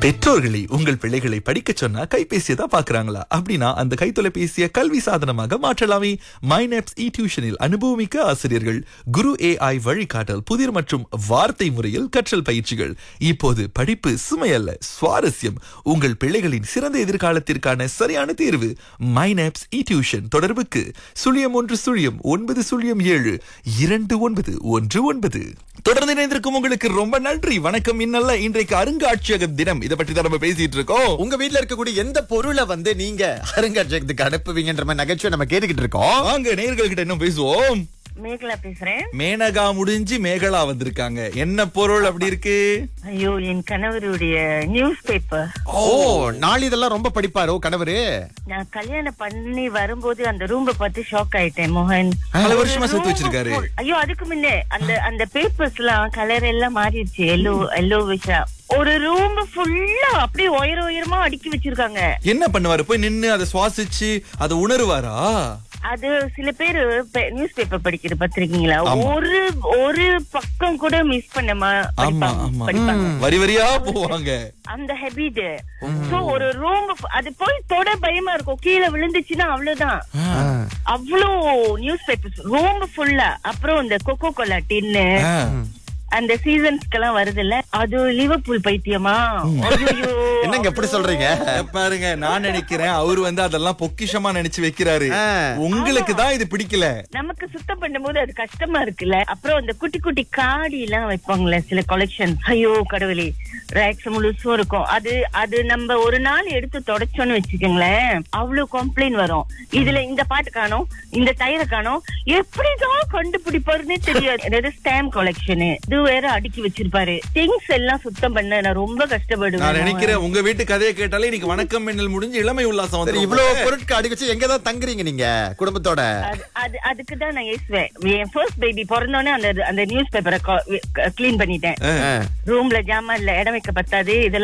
பெற்றோர்களை உங்கள் பிள்ளைகளை படிக்க சொன்னா கைபேசியை தான் பாக்குறாங்களா அப்படின்னா அந்த கைத்தொலைபேசியை கல்வி சாதனமாக மாற்றலாமே மைனப்ஸ் இ டியூஷனில் அனுபவமிக்க ஆசிரியர்கள் குரு ஏஐ வழிகாட்டல் புதிர் மற்றும் வார்த்தை முறையில் கற்றல் பயிற்சிகள் இப்போது படிப்பு சுமையல்ல சுவாரஸ்யம் உங்கள் பிள்ளைகளின் சிறந்த எதிர்காலத்திற்கான சரியான தேர்வு மைனப்ஸ் இ டியூஷன் தொடர்புக்கு சுழியம் ஒன்று சுழியம் ஒன்பது சுழியம் ஏழு இரண்டு ஒன்பது ஒன்று ஒன்பது தொடர்ந்து இணைந்திருக்கும் உங்களுக்கு ரொம்ப நன்றி வணக்கம் இன்னல்ல இன்றைக்கு அருங்காட்சியக தினம் இதை பற்றி தான் நம்ம பேசிட்டு இருக்கோம் உங்க வீட்ல இருக்கக்கூடிய எந்த பொருளை வந்து நீங்க அருங்காட்சியகத்துக்கு அனுப்புவீங்கன்ற மாதிரி நகைச்சுவை நம்ம கேட்டுக்கிட்டு இருக்கோம் வாங்க நேயர்கள் கிட்ட இன்னும் பேசுவோம் மேகலா பேசுறேன் மேனகா முடிஞ்சு மேகலா வந்திருக்காங்க என்ன பொருள் அப்படி இருக்கு ஐயோ என் கணவருடைய நியூஸ் பேப்பர் ஓ நாளிதெல்லாம் ரொம்ப படிப்பாரோ கணவரு நான் கல்யாணம் பண்ணி வரும்போது அந்த ரூம்ப பார்த்து ஷாக் ஆயிட்டேன் மோகன் பல ஒரு வருஷமா சேர்த்து room வச்சிருக்காரு. full- ஐயோ அதுக்கு முன்னே அந்த அந்த பேப்பர்ஸ் எல்லாம் கலர் எல்லாம் மாறிடுச்சு எல்லோ எல்லோ விஷா ஒரு ரூம் ஃபுல்லா அப்படியே உயர உயரமா அடுக்கி வச்சிருக்காங்க என்ன பண்ணுவாரு போய் நின்னு அதை சுவாசிச்சு அதை உணருவாரா அது சில பேர் நியூஸ் பேப்பர் படிக்கிற பத்திரிக்கீங்களா ஆமா. ஒரு ஒரு பக்கம் கூட மிஸ் பண்ணாம ஆமா படிப்பாங்க ஆமா படிப்பாங்க வரி வரியா போவாங்க அந்த ஹெபிட் சோ ஒரு ரூம் அது போய் தொட பயமா இருக்கும் கீழே விழுந்துச்சுன்னா அவ்வளவுதான் அவ்வளோ நியூஸ் பேப்பர்ஸ் ரூம் ஃபுல்லா அப்புறம் இந்த கொக்கோ கோலா டின்னு ஆ. அந்த சீசன்ஸ்க்கெல்லாம் வருதுல்ல அது லிவர்பூல் பைத்தியமா ஐயையோ. என்னங்க எப்படி சொல்றீங்க இத பாருங்க நான் நினைக்கிறேன் அவர் வந்து அதெல்லாம் பொக்கிஷமா நினைச்சு வைக்கிறாரு ஆ. உங்களுக்கு தான் இது பிடிக்கல நமக்கு சுத்தம் பண்ணும்போது அது கஷ்டமா இருக்குல்ல அப்புறம் அந்த குட்டி குட்டி காடி எல்லாம் வைப்பாங்கல்ல சில கலெக்ஷன் ஐயோ கடவுளே ரேக்ஸ் முழுசும் இருக்கும் அது அது நம்ம ஒரு நாள் எடுத்து தொடச்சோன்னு வச்சுக்கோங்களேன் அவ்வளவு கம்ப்ளைண்ட் வரும் இதுல இந்த பாட்டு காணோம் இந்த டயரை காணோம் எப்படிதான் கண்டுபிடிப்பாருன்னே தெரியாது அதாவது ஸ்டாம்ப் கலெக்ஷன் இது வேற அடுக்கி வச்சிருப்பாரு திங்ஸ் எல்லாம் சுத்தம் பண்ண நான் ரொம்ப நான் கஷ்டப்படுவேன் நினைக்கிறேன் உங்க வீட்டு கதையை கேட்டாலே இன்னைக்கு வணக்கம் மின்னல் முடிஞ்சு இளமை உல்லாசம் சரி வந்து இவ்வளவு பொருட்கள் அடி வச்சு எங்க தான் தங்குறீங்க நீங்க குடும்பத்தோட அது அது அதுக்கு தான் நான் ஏசுவேன் என் ஃபர்ஸ்ட் பேபி பிறந்தோடனே அந்த அந்த நியூஸ் பேப்பரை கிளீன் பண்ணிட்டேன் ஆ. ரூம்ல ஜாமான் இல்ல இடம் வைக்க பத்தாது இதெல்லாம்